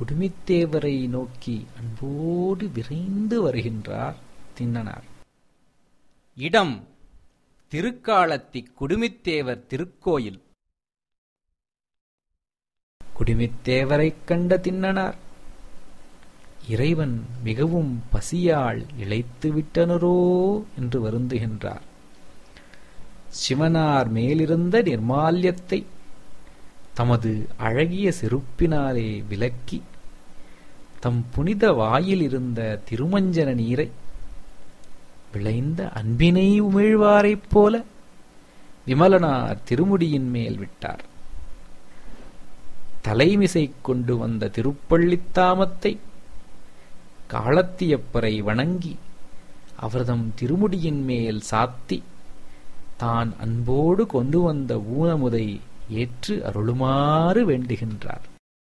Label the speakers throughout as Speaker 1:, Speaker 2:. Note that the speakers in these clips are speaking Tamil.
Speaker 1: குடுமித்தேவரை நோக்கி அன்போடு விரைந்து வருகின்றார் திண்ணனார்
Speaker 2: இடம் திருக்காலத்தி குடுமித்தேவர் திருக்கோயில்
Speaker 1: குடுமித்தேவரைக் கண்ட திண்ணனார் இறைவன் மிகவும் பசியால் இழைத்து விட்டனரோ என்று வருந்துகின்றார் சிவனார் மேலிருந்த நிர்மால்யத்தை தமது அழகிய செருப்பினாலே விலக்கி தம் புனித வாயில் இருந்த திருமஞ்சன நீரை விளைந்த அன்பினை உமிழ்வாரைப் போல விமலனார் திருமுடியின் மேல் விட்டார் தலைமிசை கொண்டு வந்த திருப்பள்ளித்தாமத்தை காலத்தியப்பரை வணங்கி அவர்தம் திருமுடியின் மேல் சாத்தி தான் அன்போடு கொண்டு வந்த ஊனமுதை ஏற்று அருளுமாறு வேண்டுகின்றார்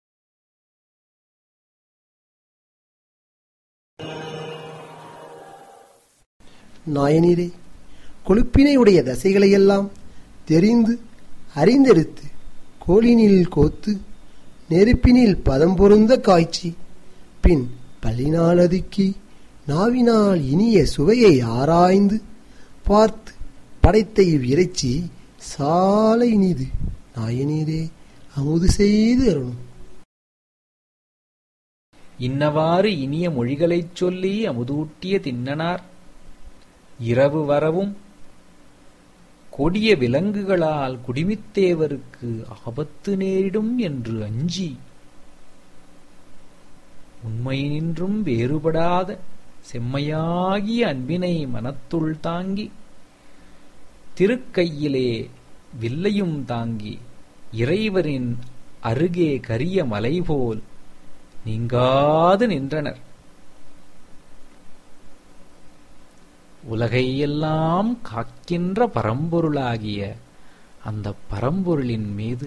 Speaker 3: நாயனீரே கொழுப்பினை உடைய தசைகளையெல்லாம் தெரிந்து அறிந்தெடுத்து கோலினில் கோத்து நெருப்பினில் பதம் பொருந்த காய்ச்சி பின் பல்லினால் அதுக்கி நாவினால் இனிய சுவையை ஆராய்ந்து பார்த்து படைத்த இவ்விறைச்சி சாலை இனிது நாயனீரே அமுது செய்து அருணும்
Speaker 1: இன்னவாறு இனிய மொழிகளைச் சொல்லி அமுதூட்டிய திண்ணனார் இரவு வரவும் கொடிய விலங்குகளால் குடிமித்தேவருக்கு ஆபத்து நேரிடும் என்று அஞ்சி உண்மையினின்றும் வேறுபடாத செம்மையாகிய அன்பினை மனத்துள் தாங்கி திருக்கையிலே வில்லையும் தாங்கி இறைவரின் அருகே கரிய மலை போல் நீங்காது நின்றனர் உலகையெல்லாம் காக்கின்ற பரம்பொருளாகிய அந்த பரம்பொருளின் மீது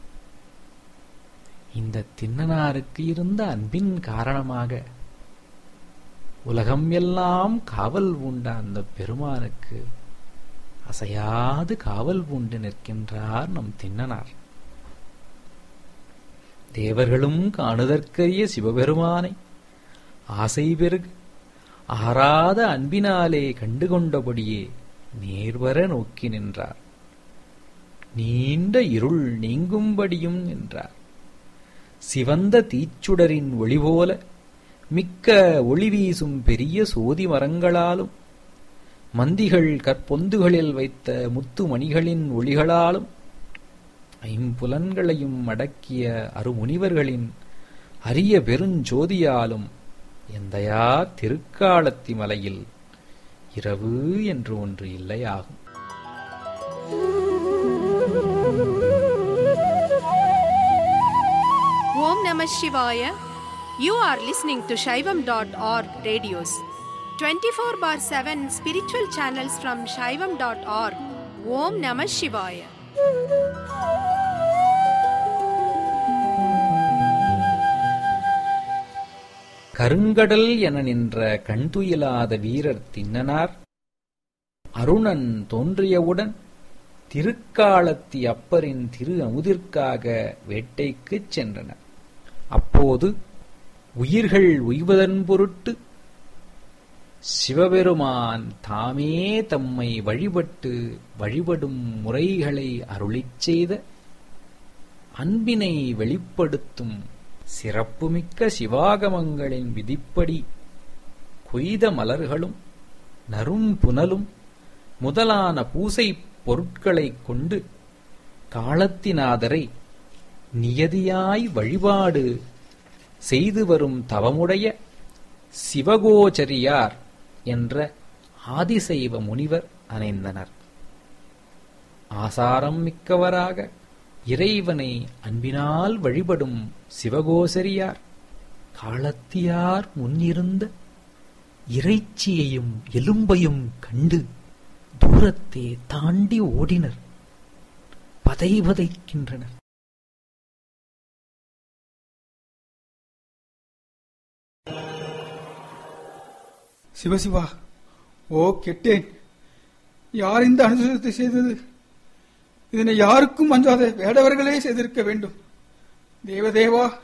Speaker 1: இந்த திண்ணனாருக்கு இருந்த அன்பின் காரணமாக உலகம் எல்லாம் காவல் பூண்ட அந்த பெருமானுக்கு அசையாது காவல் பூண்டு நிற்கின்றார் நம் திண்ணனார் தேவர்களும் காணுதற்கரிய சிவபெருமானை ஆசை பெருகு ஆறாத அன்பினாலே கண்டுகொண்டபடியே நேர்வர நோக்கி நின்றார் நீண்ட இருள் நீங்கும்படியும் நின்றார் சிவந்த தீச்சுடரின் ஒளி போல மிக்க ஒளி வீசும் பெரிய சோதி மரங்களாலும் மந்திகள் கற்பொந்துகளில் வைத்த முத்து மணிகளின் ஒளிகளாலும் ஐம்புலன்களையும் அடக்கிய அருமுனிவர்களின் அரிய பெருஞ்சோதியாலும் எந்தையா திருக்காலத்தி மலையில் இரவு என்று ஒன்று இல்லையாகும்
Speaker 4: Om Namah Shivaya. You are listening to Shaivam.org radios. 24 bar 7 spiritual channels from Shaivam.org. Om Namah Shivaya.
Speaker 1: கருங்கடல் என நின்ற கண்துயிலாத வீரர் திண்ணனார் அருணன் தோன்றியவுடன் திருக்காலத்தி அப்பரின் திரு அமுதிற்காக வேட்டைக்குச் சென்றனர் அப்போது உயிர்கள் உய்வதன் பொருட்டு சிவபெருமான் தாமே தம்மை வழிபட்டு வழிபடும் முறைகளை அருளிச் செய்த அன்பினை வெளிப்படுத்தும் சிறப்புமிக்க சிவாகமங்களின் விதிப்படி கொய்த மலர்களும் நறும்புனலும் முதலான பூசை பொருட்களைக் கொண்டு காலத்தினாதரை நியதியாய் வழிபாடு செய்து வரும் தவமுடைய சிவகோச்சரியார் என்ற ஆதிசைவ முனிவர் அணைந்தனர் ஆசாரம் மிக்கவராக இறைவனை அன்பினால் வழிபடும் சிவகோசரியார் காலத்தியார் முன்னிருந்த இறைச்சியையும் எலும்பையும் கண்டு தூரத்தே தாண்டி ஓடினர் பதைபதைக்கின்றனர்
Speaker 5: சிவசிவா ஓ கெட்டேன் யார் இந்த அனுசரத்தை செய்தது இதனை யாருக்கும் அஞ்சாத வேடவர்களே செய்திருக்க வேண்டும் தேவதேவா